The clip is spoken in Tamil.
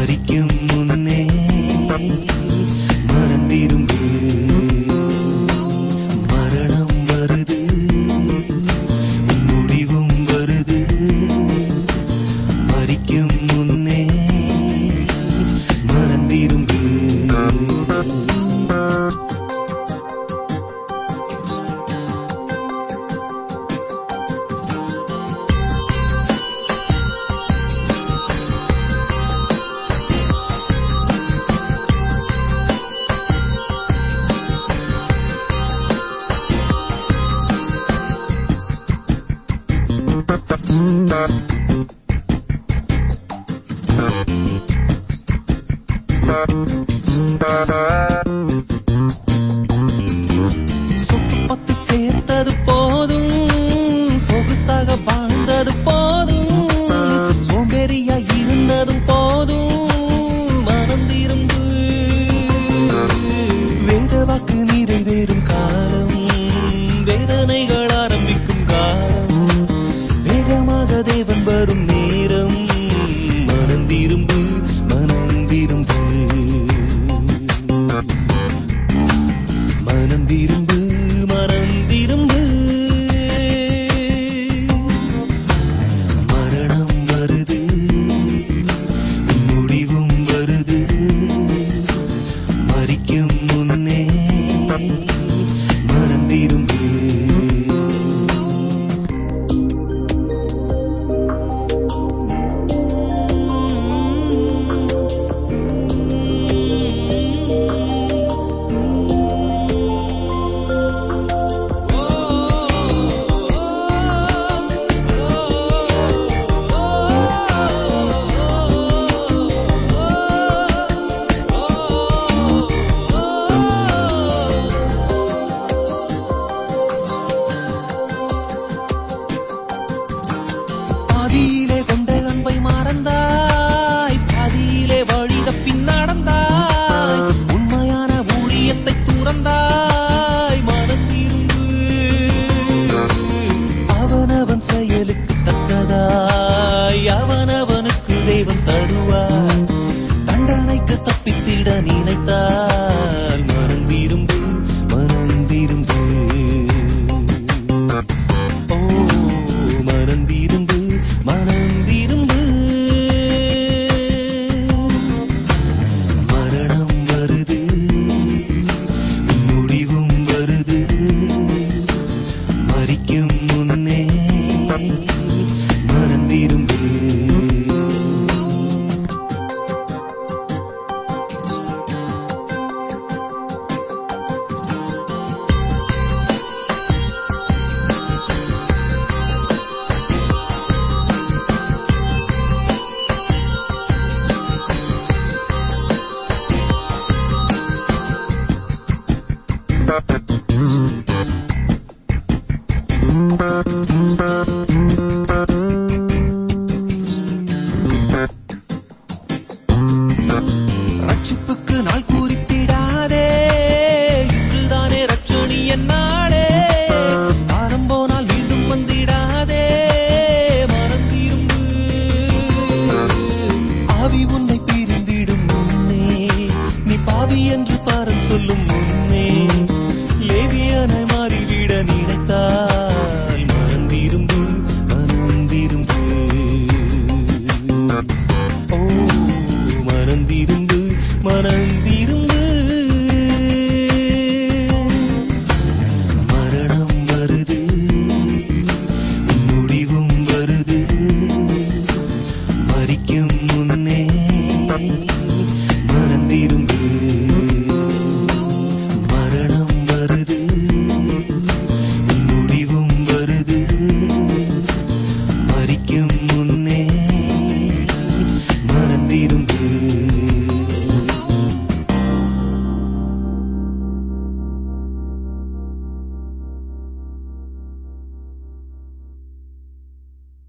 மறிக்கும் முன்னே மறந்திரும்பு மரணம் வருது முடிவும் வருது மறிக்கும் முன்னே மறந்திரும்பு சொத்து பத்து சேர்த்தது போதும் சொகுசாக வாழ்ந்தது போதும் சோம்பேறியா இருந்ததும் போதும் மனம் திரும்பு வேத வாக்கு நிறைவேறும் காலம் வேதனைகள் ஆரம்பிக்கும் காலம் வேகமாக தேவன் வரும் நேரம் மனம் திரும்பு மனம் திரும்பு மனம் திரும்பு மனம் திரும்பு மரணம் வருது முடிவும் வருது மறிக்கும் முன்னே மனம் திரும்பு பாதியிலே கொண்ட அன்பை மறந்தாய் பாதியிலே வழி தப்பி நடந்தாய் உண்மையான ஊழியத்தை துறந்தாய் மனம் திரும்பு அவனவன் செயலுக்கு தக்கதாய் அவனவனுக்கு தெய்வம் தருவார் தண்டனைக்கு தப்பித்திட நினைத்தால் மனம் திரும்பு மனம் திரும்பு ஓ மறந்திரும்பு மறந்திரும்பு மரணம் வருது முடிவும் வருது மறிக்கும் முன்னே மறந்திரும்பு ரட்சிப்புக்கு நாள் குறித்திடாதே இன்றுதானே ரட்சணியன் நாளே வாரம் போனால் மீண்டும் வந்திடாதே மறந்திரும்பு ஆவி உன்னை பிரிந்திடும் முன்னே நீ பாவி என்று பாரம் சொல்லும் முன்னே லேவியனை மாறிவிட நினைத்தால் மறந்திரும்பு மறந்திரும்பு ஓ மறந்திருந்து மறந்திருந்து மரணம் வருது முடிவும் வருது மறிக்கும் முன்னே மறந்திருந்து